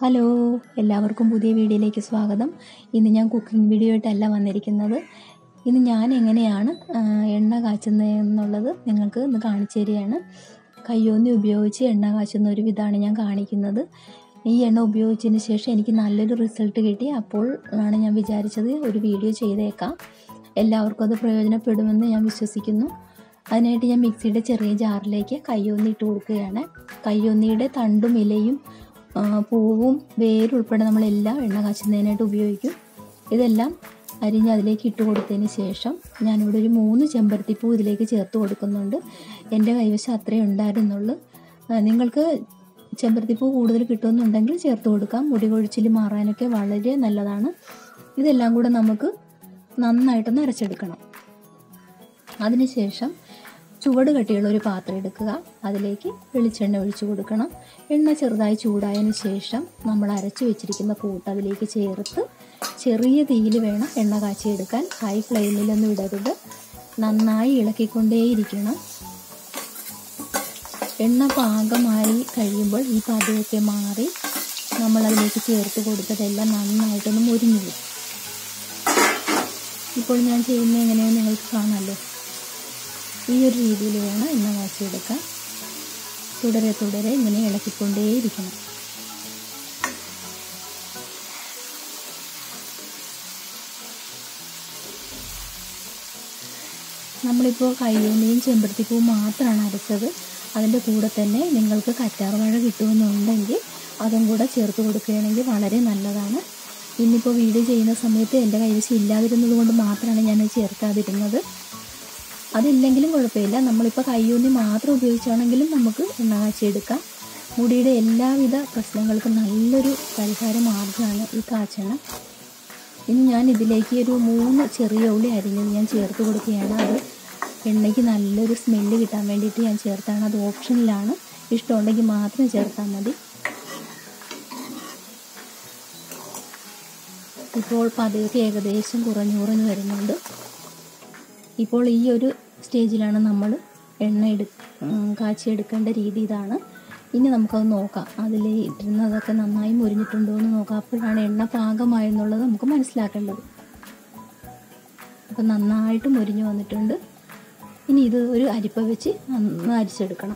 hello എല്ലാവർക്കും പുതിയ വീഡിയോയിലേക്ക് സ്വാഗതം ഇന്ന് ഞാൻ കുക്കിംഗ് വീഡിയോ ആയിട്ടല്ല വന്നിരിക്കുന്നത് ഇന്ന് ഞാൻ എങ്ങനെയാണ് ആ, എണ്ണ കാച്ചുന്നത് എന്നുള്ളത് നിങ്ങൾക്ക് ഇന്ന് കാണിച്ചു തരികയാണ് കയ്യോന്നി ഉപയോഗിച്ച് എണ്ണ കാച്ചുന്ന ഒരു വിധമാണ് ഞാൻ കാണിക്കുന്നത് ഈ എണ്ണ ഉപയോഗിച്ചതിന് ശേഷം എനിക്ക് നല്ലൊരു റിസൾട്ട് കിട്ടി അപ്പോൾ ആണ് ഞാൻ വിചാരിച്ചത് ഒരു വീഡിയോ ചെയ്തേക്കാം എല്ലാവർക്കും അത് പ്രയോജനപ്പെടുമെന്ന് ഞാൻ വിശ്വസിക്കുന്നു അതിനായിട്ട് ഞാൻ മിക്സിയുടെ ചെറിയ ജാറിലേക്ക് കയ്യൊന്നി ഇട്ട് കൊടുക്കുകയാണ് കയ്യൊന്നിയുടെ തണ്ടും ഇലയും ആ, പൂവും വേരും ഉൾപ്പെടെ നമ്മളെല്ലാം എണ്ണ കാച്ചുന്നതിനായിട്ട് ഉപയോഗിക്കും ഇതെല്ലാം അരിഞ്ഞ് അതിലേക്ക് ഇട്ട് കൊടുത്തതിന് ശേഷം ഞാനിവിടെ ഒരു മൂന്ന് ചെമ്പരത്തിപ്പൂ ഇതിലേക്ക് ചേർത്ത് കൊടുക്കുന്നുണ്ട് എൻ്റെ കൈവശം അത്രയേ ഉണ്ടായിരുന്നുള്ളൂ ആ, നിങ്ങൾക്ക് ചെമ്പരത്തിപ്പൂ കൂടുതൽ കിട്ടുമെന്നുണ്ടെങ്കിൽ ചേർത്ത് കൊടുക്കാം മുടി കൊഴിച്ചിൽ മാറാനൊക്കെ വളരെ നല്ലതാണ് ഇതെല്ലാം കൂടെ നമുക്ക് നന്നായിട്ടൊന്ന് അരച്ചെടുക്കണം അതിനുശേഷം ചുവട് കട്ടിയുള്ള ഒരു പാത്രം എടുക്കുക അതിലേക്ക് വെളിച്ചെണ്ണ ഒഴിച്ചു കൊടുക്കണം എണ്ണ ചെറുതായി ചൂടായതിന് ശേഷം നമ്മൾ അരച്ചു വെച്ചിരിക്കുന്ന കൂട്ട് അതിലേക്ക് ചേർത്ത് ചെറിയ തീയിൽ വേണം എണ്ണ കാച്ചിയെടുക്കാൻ ഹൈ ഫ്ലെയിമിലൊന്നും ഇടരുത് നന്നായി ഇളക്കിക്കൊണ്ടേയിരിക്കണം എണ്ണ പാകമായി കഴിയുമ്പോൾ ഈ പതയൊക്കെ മാറി നമ്മൾ അതിലേക്ക് ചേർത്ത് കൊടുത്തതെല്ലാം നന്നായിട്ടൊന്ന് മുരിഞ്ഞു വരും ഇപ്പോൾ ഞാൻ ചെയ്യുന്നത് എങ്ങനെയെന്ന് നിങ്ങൾക്ക് കാണാമല്ലോ ഈ ഒരു രീതിയിൽ വേണം എണ്ണ കാച്ചിയെടുക്കാൻ തുടരെ തുടരെ ഇങ്ങനെ ഇളക്കിക്കൊണ്ടേയിരിക്കണം നമ്മളിപ്പോൾ കയ്യോന്നിയും ചെമ്പരത്തിപ്പൂവും മാത്രമാണ് അരച്ചത് അതിൻ്റെ കൂടെ തന്നെ നിങ്ങൾക്ക് കറ്റാർവാഴ കിട്ടുമെന്നുണ്ടെങ്കിൽ അതും കൂടെ ചേർത്ത് കൊടുക്കുകയാണെങ്കിൽ വളരെ നല്ലതാണ് ഇന്നിപ്പോൾ വീഡിയോ ചെയ്യുന്ന സമയത്ത് എൻ്റെ കൈവശം ഇല്ലാതിരുന്നത് കൊണ്ട് മാത്രമാണ് ഞാൻ ചേർക്കാതിരുന്നത് അതില്ലെങ്കിലും കുഴപ്പമില്ല നമ്മളിപ്പോൾ കയ്യൂന്നി മാത്രം ഉപയോഗിച്ചാണെങ്കിലും നമുക്ക് എണ്ണ കാച്ചിയെടുക്കാം മുടിയുടെ എല്ലാവിധ പ്രശ്നങ്ങൾക്കും നല്ലൊരു പരിഹാര മാർഗ്ഗമാണ് ഈ കാച്ചെണ്ണ ഇനി ഞാൻ ഇതിലേക്ക് ഒരു മൂന്ന് ചെറിയ ഉള്ളി അരിഞ്ഞത് ഞാൻ ചേർത്ത് കൊടുക്കുകയാണ് അത് എണ്ണയ്ക്ക് നല്ലൊരു സ്മെല്ല് കിട്ടാൻ വേണ്ടിയിട്ട് ഞാൻ ചേർത്താണ് അത് ഓപ്ഷനിലാണ് ഇഷ്ടമുണ്ടെങ്കിൽ മാത്രം ചേർത്താൽ മതി ഇപ്പോൾ പതയൊക്കെ ഏകദേശം കുറഞ്ഞു കുറഞ്ഞു വരുന്നുണ്ട് ഇപ്പോൾ ഈ ഒരു സ്റ്റേജിലാണ് നമ്മൾ എണ്ണ എടു കാച്ചിയെടുക്കേണ്ട രീതി ഇതാണ് ഇനി നമുക്കത് നോക്കാം അതിൽ ഇട്ടിരുന്നതൊക്കെ നന്നായി മുരിഞ്ഞിട്ടുണ്ടോ എന്ന് നോക്കാം അപ്പോഴാണ് എണ്ണ പാകമായെന്നുള്ളത് നമുക്ക് മനസ്സിലാക്കേണ്ടത് അപ്പം നന്നായിട്ട് മുരിഞ്ഞു വന്നിട്ടുണ്ട് ഇനി ഇത് ഒരു അരിപ്പ വെച്ച് നന്നായി അരിച്ചെടുക്കണം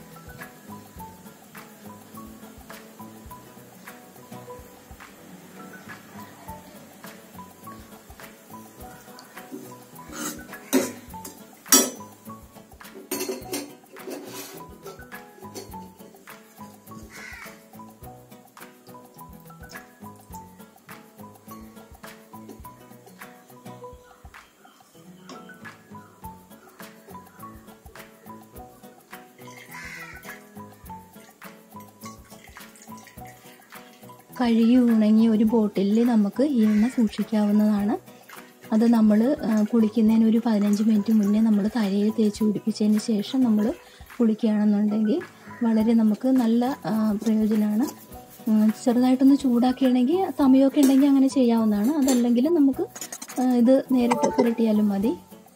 കഴുകി ഉണങ്ങിയ ഒരു ബോട്ടിലിൽ നമുക്ക് ഈ എണ്ണ സൂക്ഷിക്കാവുന്നതാണ് അത് നമ്മൾ കുളിക്കുന്നതിന് ഒരു പതിനഞ്ച് മിനിറ്റ് മുന്നേ നമ്മൾ തലയിൽ തേച്ച് പിടിപ്പിച്ചതിന് ശേഷം നമ്മൾ കുളിക്കുകയാണെന്നുണ്ടെങ്കിൽ വളരെ നമുക്ക് നല്ല ആ, പ്രയോജനമാണ് ഉം, ചെറുതായിട്ടൊന്ന് ചൂടാക്കുകയാണെങ്കിൽ സമയമൊക്കെ ഉണ്ടെങ്കിൽ അങ്ങനെ ചെയ്യാവുന്നതാണ് അതല്ലെങ്കിൽ നമുക്ക് ആ, ഇത് നേരിട്ട് പുരട്ടിയാലും മതി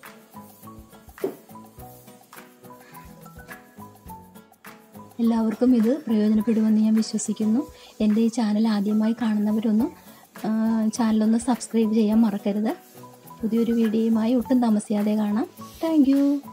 എല്ലാവർക്കും ഇത് പ്രയോജനപ്പെടുമെന്ന് ഞാൻ വിശ്വസിക്കുന്നു എൻ്റെ ഈ ചാനൽ ആദ്യമായി കാണുന്നവരൊന്ന് ആ, ചാനലൊന്ന് സബ്സ്ക്രൈബ് ചെയ്യാൻ മറക്കരുത് പുതിയൊരു വീഡിയോയുമായി ഒട്ടും താമസിയാതെ കാണാം താങ്ക്